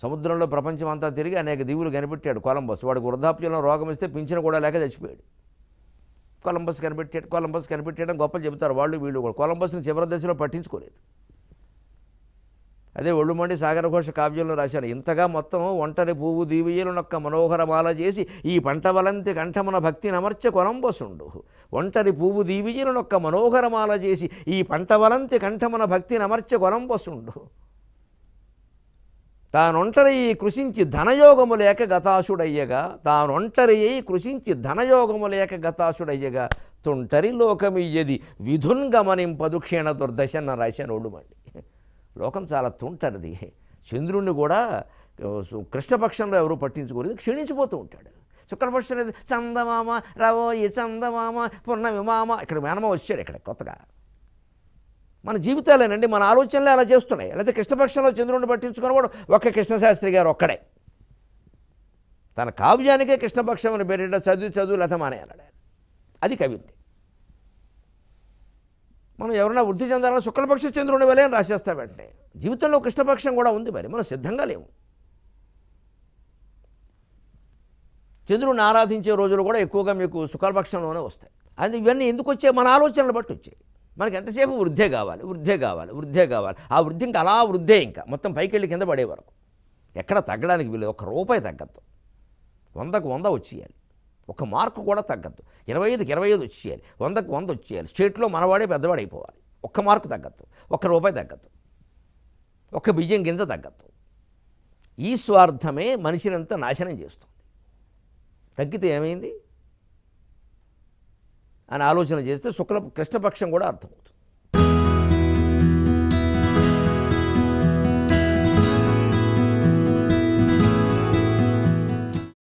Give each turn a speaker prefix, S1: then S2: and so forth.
S1: సముద్రంలో ప్రపంచం అంతా తిరిగి అనేక దీవులు కనిపెట్టాడు కొలంబస్ వాడికి వృద్ధాప్యంలో రోగం ఇస్తే పింఛను కూడా లేక చచ్చిపోయాడు కొలంబస్ కనిపెట్టాడు కొలంబస్ కనిపెట్టాడని గొప్పలు చెబుతారు వాళ్ళు వీళ్ళు కూడా కొలంబస్ని చివరి దశలో పట్టించుకోలేదు అదే ఒళ్ళుమండి సాగర ఘోష కావ్యంలో రాశాను ఇంతగా మొత్తం ఒంటరి పువ్వు దీవియలునొక్క మనోహరమాల చేసి ఈ పంట వలంతి కంఠమున భక్తి నమర్చ కొలంబసుండు ఒంటరి పువ్వు దీవియలునొక్క మనోహరమాల చేసి ఈ పంట వలంతి కంఠమున భక్తి నమర్చ కొలంబసుండు తానొంటరి కృషించి ధనయోగము లేక గతాసుడయ్యగా తానొంటరి అయి కృషించి ధనయోగము లేక గతాసుడయ్యగా తుంటరి లోకమియ్యది విధున్ గమనింపదు క్షీణ దుర్దశన్న రాశాను ఒళ్ళుమండి లోకం చాలా తుంటరిది చంద్రుణ్ణి కూడా సు- కృష్ణపక్షంలో ఎవరు పట్టించుకోలేదు క్షీణించిపోతూ ఉంటాడు శుక్లపక్షం అనేది చందమామ రవో ఈ చందమామ పున్నమి మామ ఇక్కడ మేనమ వచ్చాడు ఇక్కడ కొత్తగా మన జీవితాలేనండి మన ఆలోచనలే అలా చేస్తున్నాయి లేకపోతే కృష్ణపక్షంలో చంద్రుడిని పట్టించుకున్నవాడు ఒక్క కృష్ణశాస్త్రి గారు ఒక్కడే తన కావ్యానికే కృష్ణపక్షం అని పేరిట చదువు చదువు లత మానే అన్నాడు ఆయన అది కవిత్తి మనం ఎవరైనా వృద్ధి చెందాలని శుక్లపక్ష చంద్రుని వలే అని రాసేస్తాం వెంటనే జీవితంలో కృష్ణపక్షం కూడా ఉంది మరి మనం సిద్ధంగా లేము చంద్రుడిని ఆరాధించే రోజులు కూడా ఎక్కువగా మీకు శుక్లపక్షంలోనే వస్తాయి అది ఇవన్నీ ఎందుకు వచ్చాయి మన ఆలోచనలు బట్టి వచ్చాయి మనకి ఎంతసేపు వృద్ధే కావాలి వృద్ధే కావాలి వృద్ధే కావాలి ఆ వృద్ధి ఇంకా అలా వృద్ధే ఇంకా మొత్తం పైకి వెళ్ళి కింద పడే వరకు ఎక్కడ తగ్గడానికి వీలేదు ఒక రూపాయి తగ్గద్దు వందకు వంద వచ్చేయాలి ఒక మార్కు కూడా తగ్గద్దు ఇరవై ఐదుకి ఇరవై ఐదు వచ్చేయాలి వందకు వంద వచ్చేయాలి స్టేట్లో మనవాడే పెద్దవాడైపోవాలి ఒక్క మార్కు తగ్గద్దు ఒక్క రూపాయి తగ్గద్దు ఒక్క బియ్యం గింజ తగ్గద్దు ఈ స్వార్థమే మనిషినంతా నాశనం చేస్తుంది తగ్గితే ఏమైంది అని ఆలోచన చేస్తే శుక్ల కృష్ణపక్షం కూడా అర్థమవుతుంది